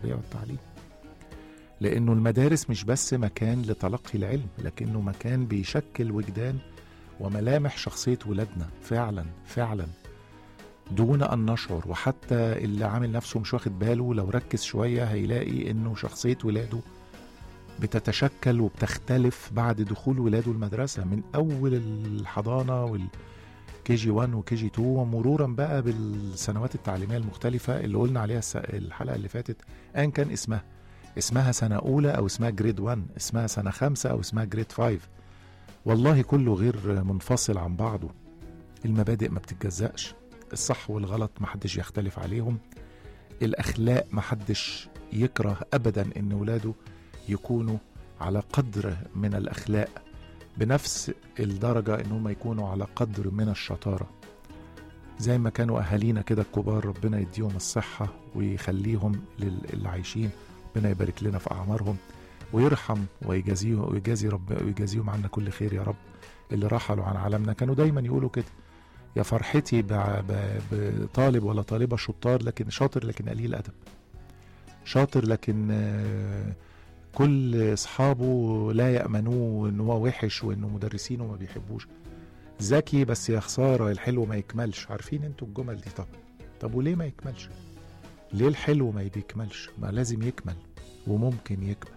والتربية والتعليم لأنه المدارس مش بس مكان لتلقي العلم لكنه مكان بيشكل وجدان وملامح شخصية ولادنا فعلا فعلا دون أن نشعر وحتى اللي عامل نفسه مش واخد باله لو ركز شوية هيلاقي إنه شخصية ولاده بتتشكل وبتختلف بعد دخول ولاده المدرسة من أول الحضانة وال كي جي 1 وكي جي 2 ومرورا بقى بالسنوات التعليمية المختلفة اللي قلنا عليها الس- الحلقة اللي فاتت أيا كان اسمها اسمها سنة أولى أو اسمها جريد 1 اسمها سنة خمسة أو اسمها جريد 5 والله كله غير منفصل عن بعضه المبادئ ما بتتجزأش الصح والغلط محدش يختلف عليهم الأخلاق محدش يكره أبدا إن ولاده يكونوا على قدر من الأخلاق بنفس الدرجة إن هم يكونوا على قدر من الشطارة زي ما كانوا أهالينا كده الكبار ربنا يديهم الصحة ويخليهم للي عايشين ربنا يبارك لنا في أعمارهم ويرحم ويجازيه ويجازي رب ويجازيهم عنا كل خير يا رب اللي رحلوا عن عالمنا كانوا دايما يقولوا كده يا فرحتي ب- ب- بطالب ولا طالبة شطار لكن شاطر لكن قليل أدب شاطر لكن آه، كل اصحابه لا يامنوه ان هو وحش وانه مدرسينه ما بيحبوش ذكي بس يا خساره الحلو ما يكملش عارفين انتوا الجمل دي طب طب وليه ما يكملش ليه الحلو ما بيكملش ما لازم يكمل وممكن يكمل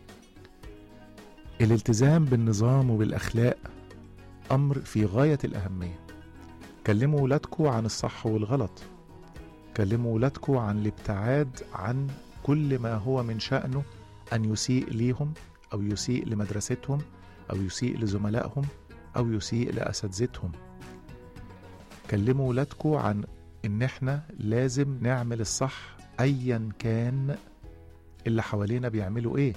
الالتزام بالنظام وبالاخلاق امر في غايه الاهميه كلموا ولادكم عن الصح والغلط كلموا ولادكم عن الابتعاد عن كل ما هو من شأنه أن يسيء ليهم أو يسيء لمدرستهم أو يسيء لزملائهم أو يسيء لأساتذتهم كلموا ولادكم عن إن إحنا لازم نعمل الصح أيا كان اللي حوالينا بيعملوا إيه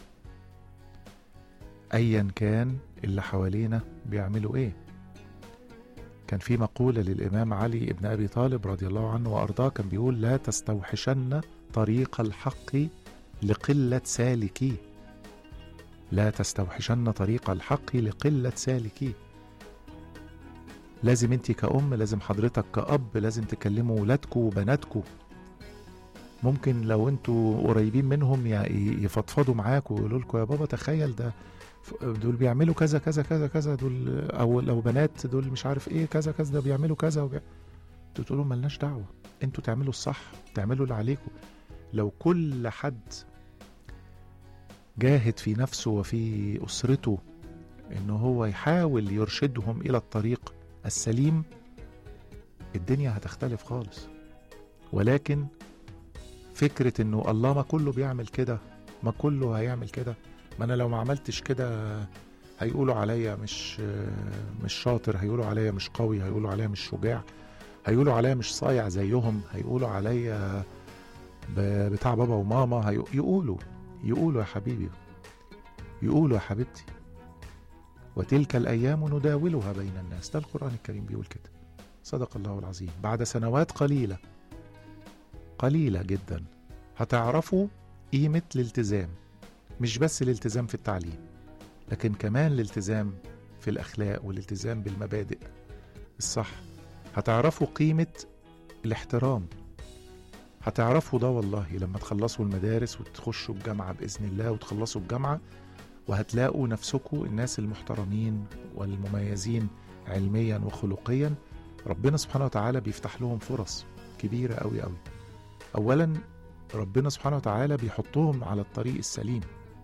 أيا كان اللي حوالينا بيعملوا إيه كان في مقولة للإمام علي ابن أبي طالب رضي الله عنه وأرضاه كان بيقول لا تستوحشن طريق الحق لقلة سالكيه لا تستوحشن طريق الحق لقلة سالكيه لازم انت كأم لازم حضرتك كأب لازم تكلموا ولادكم وبناتكم ممكن لو انتوا قريبين منهم ي- يفضفضوا معاكم ويقولوا لكم يا بابا تخيل ده ف- دول بيعملوا كذا كذا كذا كذا دول او لو بنات دول مش عارف ايه كذا كذا ده بيعملوا كذا وبي... انتوا تقولوا ملناش دعوه انتوا تعملوا الصح تعملوا اللي عليكم لو كل حد جاهد في نفسه وفي اسرته ان هو يحاول يرشدهم الى الطريق السليم الدنيا هتختلف خالص ولكن فكرة انه الله ما كله بيعمل كده ما كله هيعمل كده ما انا لو ما عملتش كده هيقولوا عليا مش مش شاطر هيقولوا عليا مش قوي هيقولوا عليا مش شجاع هيقولوا عليا مش صايع زيهم هيقولوا عليا ب- بتاع بابا وماما هي- يقولوا يقولوا يا حبيبي يقولوا يا حبيبتي وتلك الأيام نداولها بين الناس ده القرآن الكريم بيقول كده صدق الله العظيم بعد سنوات قليلة قليلة جدا هتعرفوا قيمة الالتزام مش بس الالتزام في التعليم لكن كمان الالتزام في الأخلاق والالتزام بالمبادئ الصح هتعرفوا قيمة الاحترام هتعرفوا ده والله لما تخلصوا المدارس وتخشوا الجامعة بإذن الله وتخلصوا الجامعة وهتلاقوا نفسكم الناس المحترمين والمميزين علميا وخلقيا ربنا سبحانه وتعالى بيفتح لهم فرص كبيرة أوي أوي أولا ربنا سبحانه وتعالى بيحطهم على الطريق السليم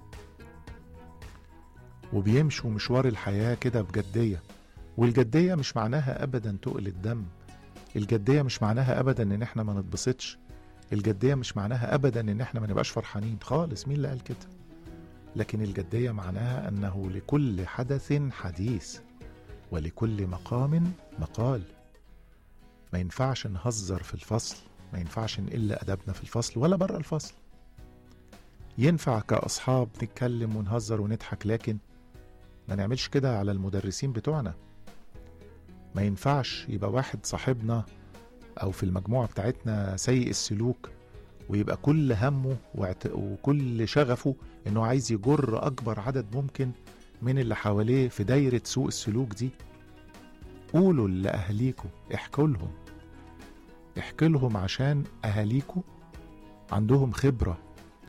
وبيمشوا مشوار الحياة كده بجدية والجدية مش معناها أبدا تقل الدم الجدية مش معناها أبدا إن إحنا ما نتبسطش الجدية مش معناها أبدا إن إحنا ما نبقاش فرحانين خالص مين اللي قال كده لكن الجدية معناها أنه لكل حدث حديث ولكل مقام مقال ما ينفعش نهزر في الفصل ما ينفعش نقل أدبنا في الفصل ولا بره الفصل ينفع كأصحاب نتكلم ونهزر ونضحك لكن ما نعملش كده على المدرسين بتوعنا ما ينفعش يبقى واحد صاحبنا أو في المجموعة بتاعتنا سيء السلوك ويبقى كل همه واعت- وكل شغفه انه عايز يجر اكبر عدد ممكن من اللي حواليه في دايرة سوء السلوك دي قولوا لأهاليكوا احكوا لهم احكي لهم عشان أهاليكوا عندهم خبرة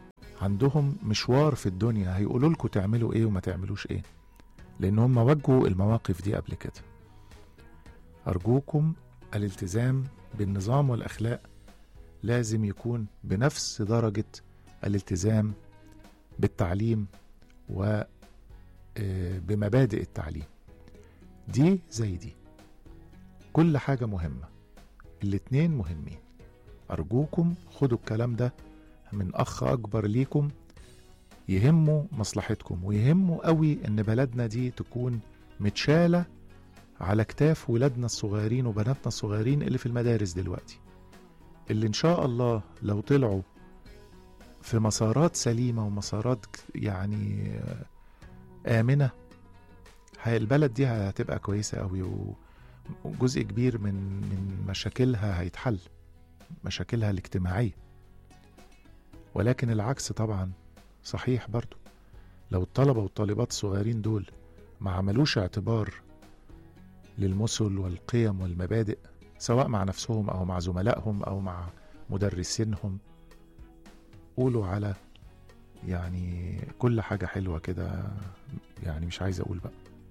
عندهم مشوار في الدنيا هيقولوا لكم تعملوا ايه وما تعملوش ايه لان هم واجهوا المواقف دي قبل كده ارجوكم الالتزام بالنظام والاخلاق لازم يكون بنفس درجه الالتزام بالتعليم و آه، بمبادئ التعليم دي زي دي كل حاجة مهمة الاتنين مهمين أرجوكم خدوا الكلام ده من أخ أكبر ليكم يهمه مصلحتكم ويهمه قوي إن بلدنا دي تكون متشالة على كتاف ولادنا الصغيرين وبناتنا الصغيرين اللي في المدارس دلوقتي اللي إن شاء الله لو طلعوا في مسارات سليمة ومسارات يعني آه، آمنة هي- البلد دي هتبقى كويسة قوي و- وجزء كبير من من مشاكلها هيتحل مشاكلها الاجتماعية ولكن العكس طبعا صحيح برضو لو الطلبة والطالبات الصغيرين دول ما عملوش اعتبار للمثل والقيم والمبادئ سواء مع نفسهم أو مع زملائهم أو مع مدرسينهم قولوا على يعني كل حاجة حلوة كده يعني مش عايز أقول بقى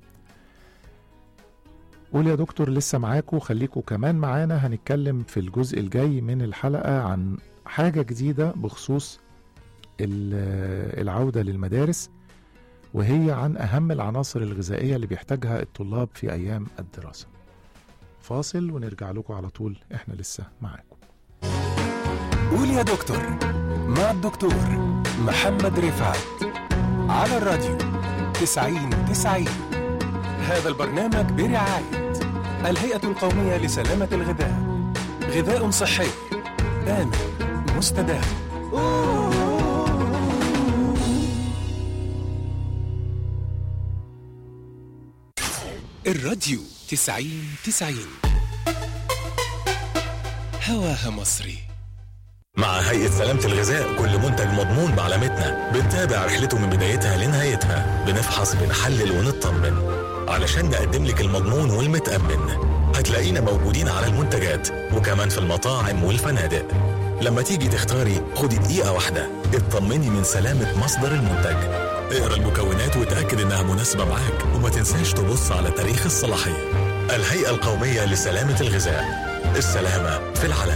قول يا دكتور لسه معاكم خليكم كمان معانا هنتكلم في الجزء الجاي من الحلقة عن حاجة جديدة بخصوص ال- العودة للمدارس وهي عن أهم العناصر الغذائية اللي بيحتاجها الطلاب في أيام الدراسة فاصل ونرجع لكم على طول احنا لسه معاكم قول يا دكتور مع الدكتور محمد رفعت على الراديو تسعين تسعين هذا البرنامج برعاية الهيئة القومية لسلامة الغذاء غذاء صحي آمن مستدام الراديو تسعين تسعين هواها مصري مع هيئة سلامة الغذاء كل منتج مضمون بعلامتنا بنتابع رحلته من بدايتها لنهايتها بنفحص بنحلل ونطمن علشان نقدم لك المضمون والمتأمن هتلاقينا موجودين على المنتجات وكمان في المطاعم والفنادق لما تيجي تختاري خدي دقيقة واحدة اطمني من سلامة مصدر المنتج اقرا المكونات وتأكد انها مناسبة معاك وما تنساش تبص على تاريخ الصلاحية الهيئة القومية لسلامة الغذاء السلامة في العلم